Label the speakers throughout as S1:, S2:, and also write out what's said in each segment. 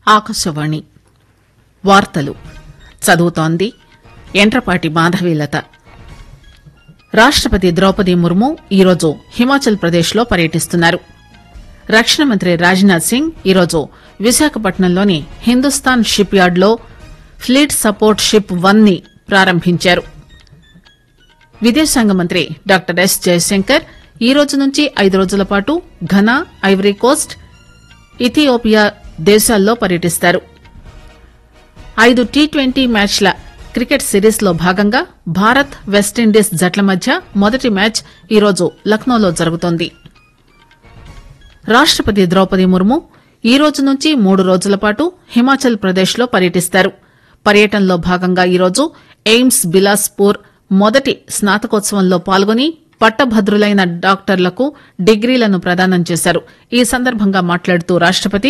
S1: ఆకాశవాణి వార్తలు చదువుతోంది ఎంట్రపాటి మాధవీలత రాష్టపతి ద్రౌపది ముర్ము ఈరోజు హిమాచల్ ప్రదేశ్ లో పర్యటిస్తున్నారు రక్షణ మంత్రి రాజ్నాథ్ సింగ్ ఈరోజు విశాఖపట్నంలోని హిందుస్థాన్ షిప్ యార్డ్ లో ఫ్లీట్ సపోర్ట్ షిప్ వన్ ని ప్రారంభించారు విదేశాంగ మంత్రి డాక్టర్ ఎస్ జయశంకర్ ఈ రోజు నుంచి ఐదు రోజుల పాటు ఘనా ఐవరీ కోస్ట్ ఇథియోపియా దేశాల్లో పర్యటిస్తారు ఐదు టీ ట్వంటీ మ్యాచ్ల క్రికెట్ సిరీస్ లో భాగంగా భారత్ వెస్టిండీస్ జట్ల మధ్య మొదటి మ్యాచ్ ఈరోజు లక్నోలో జరుగుతోంది రాష్టపతి ద్రౌపది ముర్ము ఈ రోజు నుంచి మూడు రోజుల పాటు హిమాచల్ ప్రదేశ్ లో పర్యటిస్తారు పర్యటనలో భాగంగా ఈరోజు ఎయిమ్స్ బిలాస్పూర్ మొదటి స్నాతకోత్సవంలో పాల్గొని పట్టభద్రులైన డాక్టర్లకు డిగ్రీలను ప్రదానం చేశారు ఈ సందర్భంగా మాట్లాడుతూ రాష్టపతి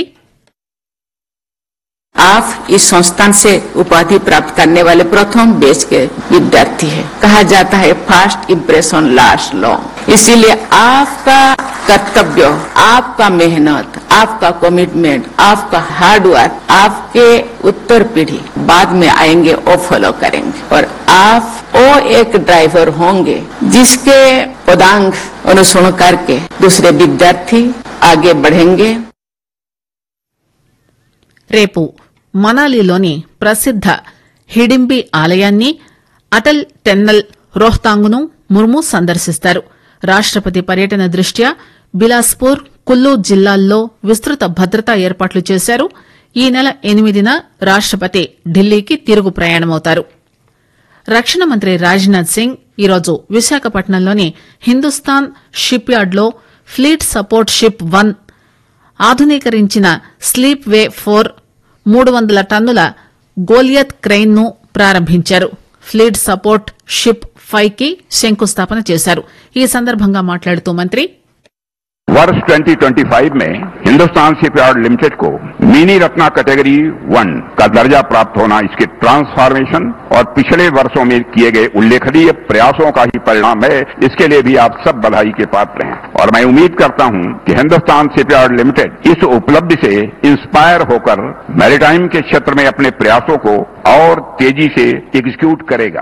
S2: आप इस संस्थान से उपाधि प्राप्त करने वाले प्रथम बेच के विद्यार्थी है कहा जाता है फास्ट इम्प्रेशन लास्ट लॉन्ग इसीलिए आपका कर्तव्य आपका मेहनत आपका कमिटमेंट आपका हार्ड वर्क आपके उत्तर पीढ़ी बाद में आएंगे वो फॉलो करेंगे और आप वो एक ड्राइवर होंगे जिसके पदांग अनुसरण करके दूसरे विद्यार्थी आगे बढ़ेंगे
S1: రేపు మనాలిలోని ప్రసిద్ద హిడింబి ఆలయాన్ని అటల్ టెన్నల్ రోహ్తాంగ్ను ముర్ము సందర్శిస్తారు రాష్టపతి పర్యటన దృష్ట్యా బిలాస్పూర్ కుల్లు జిల్లాల్లో విస్తృత భద్రతా ఏర్పాట్లు చేశారు ఈ నెల ఎనిమిదిన రాష్టపతి ఢిల్లీకి తిరుగు ప్రయాణమవుతారు రక్షణ మంత్రి రాజ్నాథ్ సింగ్ ఈరోజు విశాఖపట్నంలోని హిందుస్థాన్ షిప్ యార్డ్ లో ఫ్లీట్ సపోర్ట్ షిప్ వన్ ఆధునీకరించిన స్లీప్ వే ఫోర్ మూడు వందల టన్నుల గోలియత్ క్రెయిన్ ను ప్రారంభించారు ఫ్లీట్ సపోర్ట్ షిప్ ఫైవ్ కి శంకుస్థాపన చేశారు ఈ సందర్భంగా మాట్లాడుతూ మంత్రి
S3: वर्ष 2025 में हिंदुस्तान शिपयार्ड लिमिटेड को मिनी रत्ना कैटेगरी वन का दर्जा प्राप्त होना इसके ट्रांसफॉर्मेशन और पिछले वर्षों में किए गए उल्लेखनीय प्रयासों का ही परिणाम है इसके लिए भी आप सब बधाई के पात्र हैं और मैं उम्मीद करता हूं कि हिंदुस्तान शिपयार्ड लिमिटेड इस उपलब्धि से इंस्पायर होकर मैरीटाइम के क्षेत्र में अपने प्रयासों को और तेजी से एग्जीक्यूट करेगा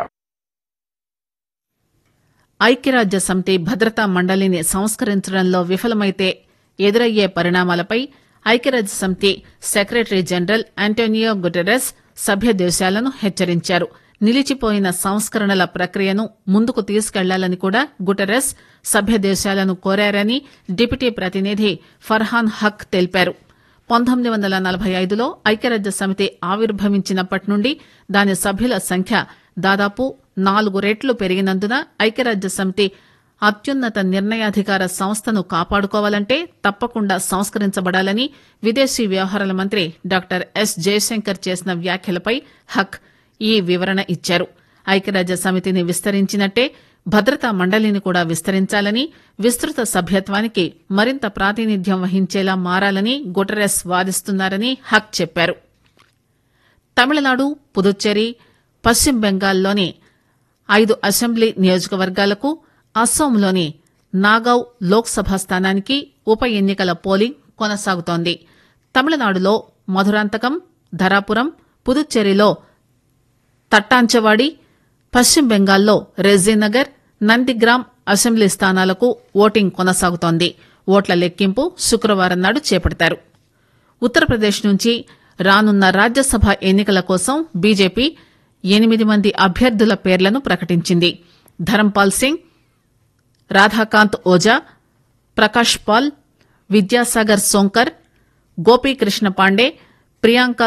S1: ఐక్యరాజ్య సమితి భద్రతా మండలిని సంస్కరించడంలో విఫలమైతే ఎదురయ్యే పరిణామాలపై ఐక్యరాజ్య సమితి సెక్రటరీ జనరల్ అంటోనియో గుటెరస్ సభ్య దేశాలను హెచ్చరించారు నిలిచిపోయిన సంస్కరణల ప్రక్రియను ముందుకు తీసుకెళ్లాలని కూడా గుటెరస్ సభ్య దేశాలను కోరారని డిప్యూటీ ప్రతినిధి ఫర్హాన్ హక్ తెలిపారు పంతొమ్మిది వందల నలభై ఐదులో ఐక్యరాజ్య సమితి ఆవిర్భవించినప్పటి నుండి దాని సభ్యుల సంఖ్య దాదాపు నాలుగు రెట్లు పెరిగినందున ఐక్యరాజ్య సమితి అత్యున్నత నిర్ణయాధికార సంస్థను కాపాడుకోవాలంటే తప్పకుండా సంస్కరించబడాలని విదేశీ వ్యవహారాల మంత్రి డాక్టర్ ఎస్ జయశంకర్ చేసిన వ్యాఖ్యలపై హక్ ఈ వివరణ ఇచ్చారు ఐక్యరాజ్య సమితిని విస్తరించినట్టే భద్రతా మండలిని కూడా విస్తరించాలని విస్తృత సభ్యత్వానికి మరింత ప్రాతినిధ్యం వహించేలా మారాలని గుటరెస్ వాదిస్తున్నారని హక్ చెప్పారు తమిళనాడు పుదుచ్చేరి పశ్చిమ బెంగాల్లోని ఐదు అసెంబ్లీ నియోజకవర్గాలకు అస్సోంలోని నాగౌ లోక్సభ స్థానానికి ఉప ఎన్నికల పోలింగ్ కొనసాగుతోంది తమిళనాడులో మధురాంతకం ధరాపురం పుదుచ్చేరిలో తట్టాంచవాడి పశ్చిమ బెంగాల్లో రెజీనగర్ నందిగ్రామ్ అసెంబ్లీ స్థానాలకు ఓటింగ్ కొనసాగుతోంది ఓట్ల లెక్కింపు శుక్రవారం నాడు చేపడతారు ఉత్తరప్రదేశ్ నుంచి రానున్న రాజ్యసభ ఎన్నికల కోసం బీజేపీ ఎనిమిది మంది అభ్యర్థుల పేర్లను ప్రకటించింది ధరంపాల్ సింగ్ రాధాకాంత్ ఓజా ప్రకాష్ పాల్ విద్యాసాగర్ సోంకర్ గోపీకృష్ణ పాండే ప్రియాంక